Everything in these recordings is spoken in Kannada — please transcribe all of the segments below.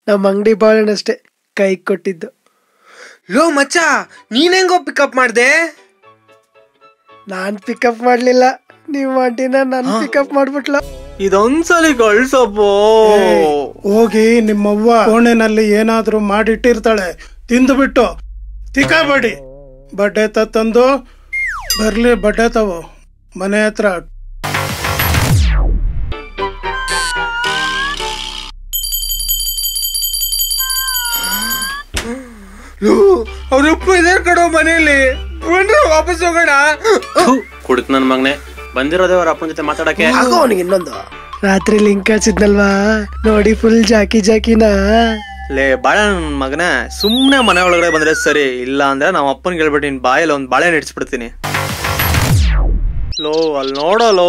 ನಮ್ಮ ಅಂಗಡಿ ಬಾಳೆನಷ್ಟೇ ಕೈ ಕೊಟ್ಟಿದ್ದು ಲೋ ಮಚ್ಚ ನೀನ್ ಹೆಂಗೋ ಪಿಕಪ್ ಮಾಡ್ದೆ ನಾನ್ ಪಿಕಪ್ ಮಾಡ್ಲಿಲ್ಲ ನೀವು ಆಂಟಿನ ನನ್ ಪಿಕಪ್ ಮಾಡ್ಬಿಟ್ಲ ಇದೊಂದ್ಸಲಿ ಕಳ್ಸಪ್ಪೋ ಹೋಗಿ ನಿಮ್ಮವ್ವ ಕೋಣೆನಲ್ಲಿ ಏನಾದ್ರೂ ಮಾಡಿಟ್ಟಿರ್ತಾಳೆ ತಿಂದುಬಿಟ್ಟು ತಿಕ್ಕಾಬೇಡಿ ಬಡ್ಡೆ ತಂದು ಬರ್ಲಿ ಬಡ್ಡೆ ತಗೋ ಮನೆ ಹತ್ರ ಲೋ ಅವ್ರ ಉಪ್ಪ ಇದಾರ್ ಕಡೋ ಮನೇಲಿ ಬಂದ್ರೆ ವಾಪಸ್ ಹೋಗೋಣ ಕುಡುಕ್ ನನ್ ಮಗನೆ ಬಂದಿರೋದೇ ಅವ್ರ ಅಪ್ಪನ ಜೊತೆ ಮಾತಾಡಕ್ಕೆ ಆಗೋ ಅವನಿಗೆ ಇನ್ನೊಂದು ರಾತ್ರಿ ಲಿಂಕ್ ಕಳ್ಸಿದ್ನಲ್ವಾ ನೋಡಿ ಫುಲ್ ಜಾಕಿ ಜಾಕಿನ ಲೇ ಬಾಳೆ ನನ್ ಮಗನ ಸುಮ್ನೆ ಮನೆ ಒಳಗಡೆ ಬಂದ್ರೆ ಸರಿ ಇಲ್ಲ ಅಂದ್ರೆ ನಮ್ಮ ಅಪ್ಪನ್ ಹೇಳ್ಬಿಟ್ಟು ನಿನ್ ಬಾಯಲ್ಲಿ ಒಂದ್ ಬಾಳೆ ನೆಡ್ಸ್ಬಿಡ್ತೀನಿ ಲೋ ಅಲ್ಲಿ ನೋಡೋ ಲೋ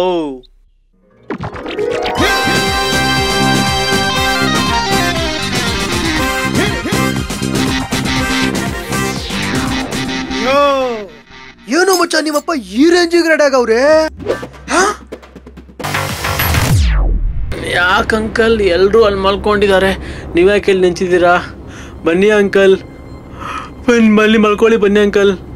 ಏನು ಮಚ್ಚ ನಿಮ್ಮಪ್ಪ ಈ ರೇಂಜಿಗೆ ರೆಡ್ ಆಗವ್ರೆ ಯಾಕೆ ಅಂಕಲ್ ಎಲ್ರು ಅಲ್ಲಿ ಮಲ್ಕೊಂಡಿದ್ದಾರೆ ನೀವ್ಯಾಕೆ ಇಲ್ಲಿ ನಿಂತಿದ್ದೀರಾ ಬನ್ನಿ ಅಂಕಲ್ ಬನ್ನಿ ಮಲ್ಲಿ ಮಲ್ಕೊಳ್ಳಿ ಬನ್ನಿ ಅಂಕಲ್